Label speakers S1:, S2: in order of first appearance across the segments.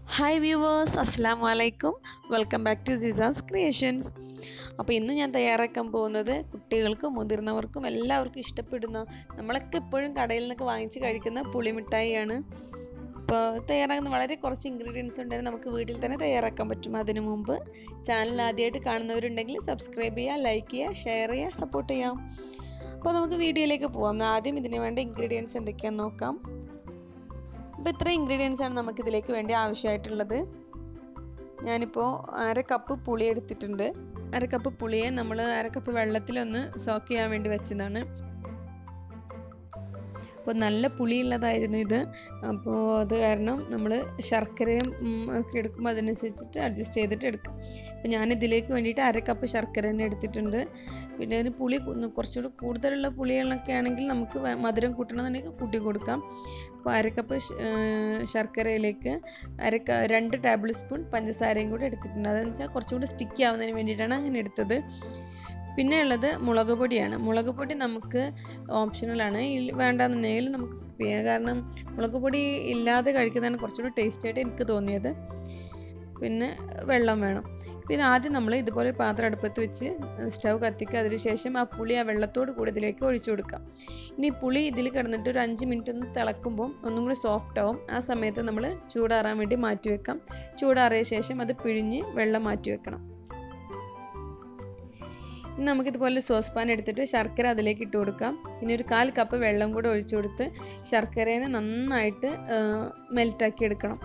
S1: hi viewers അസ്സാം വലൈക്കും welcome back to സിസാസ് ക്രിയേഷൻസ് അപ്പോൾ ഇന്ന് ഞാൻ തയ്യാറാക്കാൻ പോകുന്നത് കുട്ടികൾക്കും മുതിർന്നവർക്കും എല്ലാവർക്കും ഇഷ്ടപ്പെടുന്ന നമ്മളൊക്കെ എപ്പോഴും കടയിൽ നിന്നൊക്കെ വാങ്ങിച്ച് കഴിക്കുന്ന പുളിമിഠായിയാണ് അപ്പോൾ തയ്യാറാക്കുന്ന വളരെ കുറച്ച് ഇൻഗ്രീഡിയൻസ് ഉണ്ടെങ്കിൽ നമുക്ക് വീട്ടിൽ തന്നെ തയ്യാറാക്കാൻ പറ്റും അതിനു മുമ്പ് ചാനൽ ആദ്യമായിട്ട് കാണുന്നവരുണ്ടെങ്കിൽ സബ്സ്ക്രൈബ് ചെയ്യുക ലൈക്ക് ചെയ്യുക ഷെയർ ചെയ്യുക സപ്പോർട്ട് ചെയ്യാം അപ്പോൾ നമുക്ക് വീഡിയോയിലേക്ക് പോവാം ആദ്യം ഇതിന് വേണ്ട ഇൻഗ്രീഡിയൻസ് എന്തൊക്കെയാണെന്ന് നോക്കാം അപ്പോൾ ഇത്ര ഇൻഗ്രീഡിയൻസ് ആണ് നമുക്ക് ഇതിലേക്ക് വേണ്ടി ആവശ്യമായിട്ടുള്ളത് ഞാനിപ്പോൾ അര കപ്പ് പുളി എടുത്തിട്ടുണ്ട് അര കപ്പ് പുളിയെ നമ്മൾ അര കപ്പ് വെള്ളത്തിലൊന്ന് സോക്ക് ചെയ്യാൻ വേണ്ടി വെച്ചതാണ് അപ്പോൾ നല്ല പുളിയുള്ളതായിരുന്നു ഇത് അപ്പോൾ അത് കാരണം നമ്മൾ ശർക്കരയും ഒക്കെ എടുക്കുമ്പോൾ അതിനനുസരിച്ചിട്ട് അഡ്ജസ്റ്റ് ചെയ്തിട്ട് എടുക്കും അപ്പോൾ ഞാൻ ഇതിലേക്ക് വേണ്ടിയിട്ട് അര കപ്പ് ശർക്കര തന്നെ എടുത്തിട്ടുണ്ട് പിന്നെ ഒരു പുളി കുറച്ചുകൂടി കൂടുതലുള്ള പുളികളൊക്കെ ആണെങ്കിൽ നമുക്ക് മധുരം കൂട്ടണമെന്നുണ്ടെങ്കിൽ കൂട്ടി കൊടുക്കാം അപ്പോൾ അരക്കപ്പ് ശർക്കരയിലേക്ക് അരക്ക രണ്ട് ടേബിൾ സ്പൂൺ പഞ്ചസാരയും കൂടി എടുത്തിട്ടുണ്ട് അതെന്ന് വെച്ചാൽ കുറച്ചുകൂടി സ്റ്റിക്കി ആവുന്നതിന് വേണ്ടിയിട്ടാണ് അങ്ങനെ എടുത്തത് പിന്നെ ഉള്ളത് മുളക് പൊടിയാണ് മുളക് പൊടി നമുക്ക് ഓപ്ഷണലാണ് വേണ്ടാന്നുണ്ടെങ്കിൽ നമുക്ക് സ്കിപ്പ് ചെയ്യാം കാരണം മുളക് പൊടി ഇല്ലാതെ കഴിക്കുന്നതാണ് കുറച്ചുകൂടി ടേസ്റ്റായിട്ട് എനിക്ക് തോന്നിയത് പിന്നെ വെള്ളം വേണം പിന്നെ ആദ്യം നമ്മൾ ഇതുപോലെ പാത്രം അടുപ്പത്ത് വെച്ച് സ്റ്റൗ കത്തിക്കുക അതിനുശേഷം ആ പുളി ആ വെള്ളത്തോട് കൂടി ഇതിലേക്ക് ഒഴിച്ചു കൊടുക്കാം ഇനി പുളി ഇതിൽ കിടന്നിട്ട് ഒരു അഞ്ച് മിനിറ്റ് ഒന്ന് തിളക്കുമ്പോൾ ഒന്നും കൂടി സോഫ്റ്റ് ആവും ആ സമയത്ത് നമ്മൾ ചൂടാറാൻ വേണ്ടി മാറ്റി വെക്കാം ചൂടാറിയ ശേഷം അത് പിഴിഞ്ഞ് വെള്ളം മാറ്റി വെക്കണം ഇനി നമുക്കിതുപോലെ സോസ് പാൻ എടുത്തിട്ട് ശർക്കര അതിലേക്ക് ഇട്ട് കൊടുക്കാം പിന്നെ ഒരു കാൽ കപ്പ് വെള്ളം കൂടെ ഒഴിച്ചു കൊടുത്ത് ശർക്കരേനെ നന്നായിട്ട് മെൽറ്റാക്കി എടുക്കണം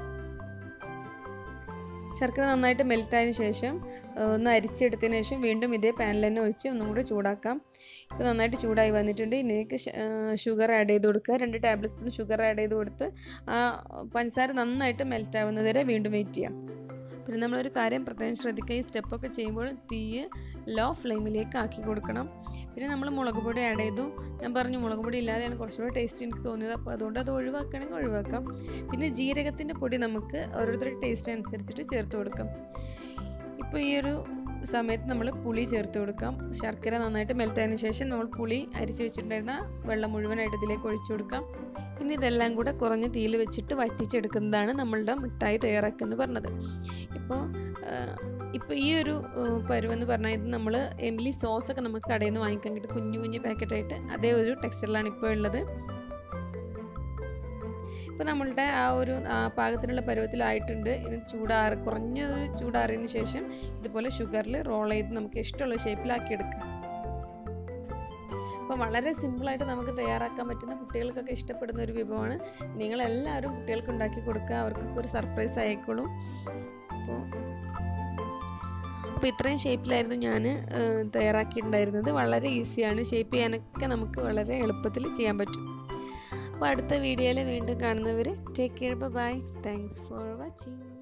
S1: ശർക്കര നന്നായിട്ട് മെൽറ്റായതിനു ശേഷം ഒന്ന് അരിച്ചെടുത്തതിന് ശേഷം വീണ്ടും ഇതേ പാനിൽ തന്നെ ഒഴിച്ച് ഒന്നും കൂടി ചൂടാക്കാം ഇപ്പോൾ നന്നായിട്ട് ചൂടായി വന്നിട്ടുണ്ട് ഇതിലേക്ക് ഷുഗർ ആഡ് ചെയ്ത് കൊടുക്കുക രണ്ട് ടേബിൾ സ്പൂൺ ഷുഗർ ആഡ് ചെയ്ത് കൊടുത്ത് ആ പഞ്ചസാര നന്നായിട്ട് മെൽറ്റ് ആവുന്നത് വരെ വീണ്ടും വെയിറ്റ് ചെയ്യാം പിന്നെ നമ്മളൊരു കാര്യം പ്രത്യേകം ശ്രദ്ധിക്കുക ഈ സ്റ്റെപ്പൊക്കെ ചെയ്യുമ്പോൾ തീ ലോ ഫ്ലെയിമിലേക്ക് ആക്കി കൊടുക്കണം പിന്നെ നമ്മൾ മുളക് പൊടി ആഡ് ചെയ്തു ഞാൻ പറഞ്ഞു മുളക് പൊടി ഇല്ലാതെയാണ് കുറച്ചുകൂടെ ടേസ്റ്റ് എനിക്ക് തോന്നിയത് അപ്പോൾ അതുകൊണ്ട് അത് ഒഴിവാക്കുകയാണെങ്കിൽ ഒഴിവാക്കാം പിന്നെ ജീരകത്തിൻ്റെ പൊടി നമുക്ക് ഓരോരുത്തരുടെ ടേസ്റ്റ് അനുസരിച്ചിട്ട് ചേർത്ത് കൊടുക്കാം ഇപ്പോൾ ഈ ഒരു സമയത്ത് നമ്മൾ പുളി ചേർത്ത് കൊടുക്കാം ശർക്കര നന്നായിട്ട് മെൽറ്റായതിനു ശേഷം നമ്മൾ പുളി അരിച്ച് വെച്ചിട്ടുണ്ടായിരുന്ന വെള്ളം മുഴുവനായിട്ട് ഇതിലേക്ക് ഒഴിച്ചു കൊടുക്കാം പിന്നെ ഇതെല്ലാം കൂടെ കുറഞ്ഞ തീയിൽ വെച്ചിട്ട് വറ്റിച്ചെടുക്കുന്നതാണ് നമ്മളുടെ മിഠായി തയ്യാറാക്കുന്നത് പറഞ്ഞത് ഇപ്പോൾ ഇപ്പോൾ ഈ ഒരു പരുവെന്ന് പറഞ്ഞാൽ ഇത് നമ്മൾ എമിലി സോസൊക്കെ നമുക്ക് കടയിൽ നിന്ന് വാങ്ങിക്കാൻ കിട്ടും കുഞ്ഞു കുഞ്ഞു പാക്കറ്റായിട്ട് അതേ ഒരു ടെക്സ്ചറിലാണ് ഇപ്പോൾ ഉള്ളത് ഇപ്പോൾ നമ്മളുടെ ആ ഒരു പാകത്തിനുള്ള പരുവത്തിലായിട്ടുണ്ട് ഇത് ചൂടാറി കുറഞ്ഞൊരു ചൂടാറിയതിന് ശേഷം ഇതുപോലെ ഷുഗറിൽ റോൾ ചെയ്ത് നമുക്ക് ഇഷ്ടമുള്ള ഷേപ്പിലാക്കി എടുക്കാം അപ്പോൾ വളരെ സിമ്പിളായിട്ട് നമുക്ക് തയ്യാറാക്കാൻ പറ്റുന്ന കുട്ടികൾക്കൊക്കെ ഇഷ്ടപ്പെടുന്ന ഒരു വിഭവമാണ് നിങ്ങളെല്ലാവരും കുട്ടികൾക്ക് ഉണ്ടാക്കി കൊടുക്കുക അവർക്കൊക്കെ ഒരു സർപ്രൈസ് ആയിക്കോളും അപ്പോൾ അപ്പോൾ ഇത്രയും ഷേപ്പിലായിരുന്നു ഞാൻ തയ്യാറാക്കിയിട്ടുണ്ടായിരുന്നത് വളരെ ഈസിയാണ് ഷേപ്പ് ചെയ്യാനൊക്കെ നമുക്ക് വളരെ എളുപ്പത്തിൽ ചെയ്യാൻ പറ്റും അപ്പോൾ അടുത്ത വീഡിയോയിൽ വീണ്ടും കാണുന്നവർ take care bye thanks for watching